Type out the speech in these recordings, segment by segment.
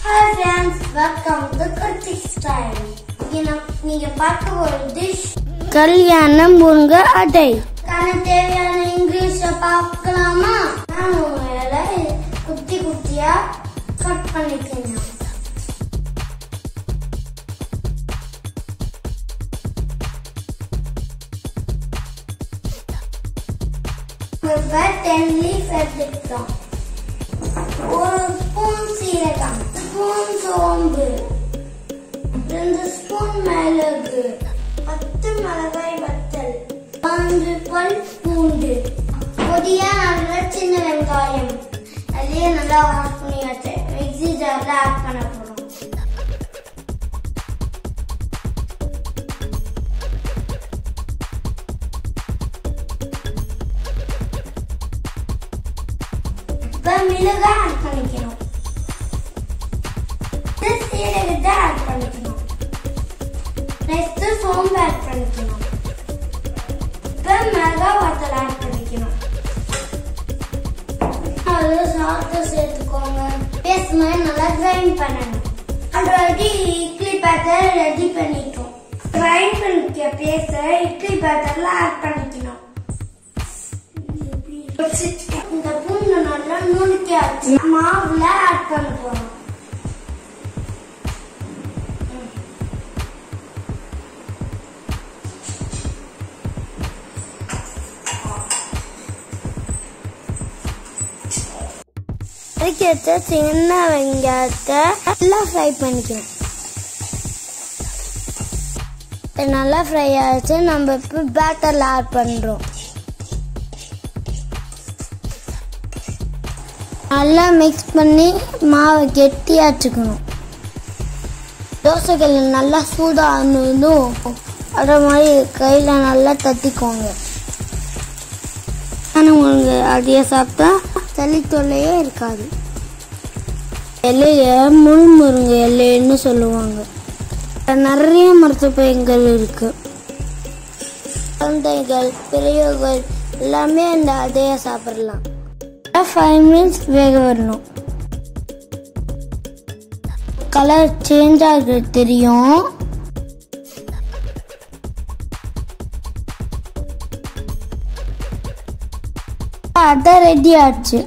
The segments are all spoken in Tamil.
Hi friends welcome to Kutty style நீங்க பார்க்க ஒரு டிஷ் கல்யாண முருங்கை அடை கான தேவையான இங்கிலீஷ பார்க்கலாமா நான் உங்களை குட்டி குட்டியா கட் பண்ணிக்கணும் இப்போ டென் லீஃப் எடுத்துக்கிட்டோம் ஒரு ஸ்பூன் சீரகம் ஸ்பூன் சோம்பு ரெண்டு ஸ்பூன் மிளகு பத்து மிளகாய் வத்தல் அஞ்சு பல் பூண்டு பொடியா நல்ல சின்ன வெங்காயம் அதையே நல்லா வாஷ் பண்ணி வச்சு மிக்ஸி ஜார்ல ஆட் பண்ண போறோம் இப்ப மிளகா ஆட் பண்ணிக்கணும் இது சீரகத்தை ஆட் பண்ணிக்கணும் நெக்ஸ்ட் சோம்பு ஆட் பண்ணிக்கணும் இப்ப மிளகா வத்தல் ஆட் பண்ணிக்கணும் அது சால்ட்டு சேர்த்துக்கோங்க பேஸ்ட் மாதிரி நல்லா கிரைண்ட் பண்ணணும் ஆல்ரெடி இட்லி பேட்டர் ரெடி பண்ணிட்டோம் கிரைண்ட் பண்ணிக்க பேஸ்ட இட்லி பேட்டர்ல ஆட் பண்ணிக்கணும் இந்த பூண்டு நல்லா நுணுக்கியாச்சு மாவுல ஆட் பண்ண போறோம் அதுக்கு வச்ச சின்ன வெங்காயத்தை நல்லா ஃப்ரை பண்ணிக்கணும் இது நல்லா ஃப்ரை ஆயிடுச்சு நம்ம இப்போ பேட்டரில் ஆட் பண்ணுறோம் நல்லா மிக்ஸ் பண்ணி மாவை கெட்டியாச்சுக்கணும் தோசைகள் நல்லா சூடானதும் அதே மாதிரி கையில் நல்லா தட்டிக்கோங்க ஆனால் உங்களுக்கு அதையே சாப்பிட்டா சளி தொல்லையே இருக்காது இலைய முள்முருங்கை இலைன்னு சொல்லுவாங்க நிறைய மருத்துவ பயன்கள் இருக்கு குழந்தைகள் பெரியவர்கள் எல்லாமே இந்த அதைய சாப்பிடலாம் ஃபைவ் மினிட்ஸ் வேக வரணும் கலர் சேஞ்ச் ஆகுறது தெரியும் அதான் ரெடி ஆச்சு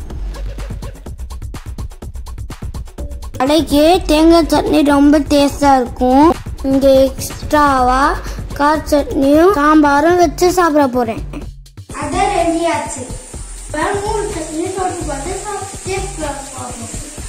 கடைக்கு தேங்காய் சட்னி ரொம்ப டேஸ்டா இருக்கும் இங்க எக்ஸ்ட்ராவா கார சட்னியும் சாம்பாரும் வச்சு சாப்பிட போறேன் அதான் ரெடி ஆச்சு இப்ப மூணு சட்னி தொட்டு பார்த்து டேஸ்ட் பார்ப்போம்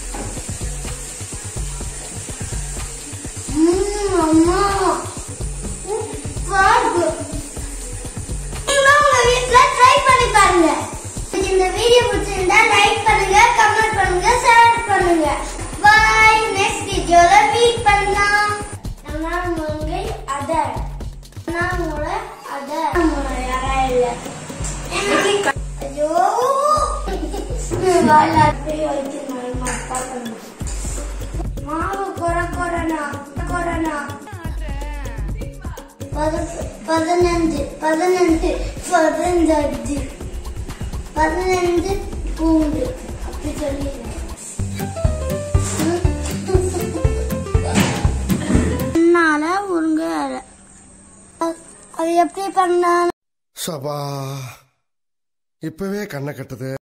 ம்ம், அம்மா சூப்பரா இருக்கு. நீங்களும் உங்க வீட்ல ட்ரை பண்ணி பாருங்க உங்களுக்கு இந்த வீடியோ பிடிச்சிருந்தா லைக் பண்ணுங்க கமெண்ட் பண்ணுங்க ஷேர் பண்ணுங்க பாய் நெக்ஸ்ட் வீடியோல மீட் பண்ணலாம் நம்ம முருங்கை அதர் நம்மளோட அதர் நம்மளோட யாரா இல்ல ஐயோ வாயில அப்படியே வைக்கணும் மாட்டா பண்ணு மாவு கொர கொரனா கொரனா பத- பதினஞ்சு பதினஞ்சு பதினஞ்சு பதினஞ்சு பூண்டு அப்படி சொல்லிடுறேன் என்னால முருங்கை அரை. அ- அது எப்படி பண்ண சபா இப்பவே கண்ணை கட்டுது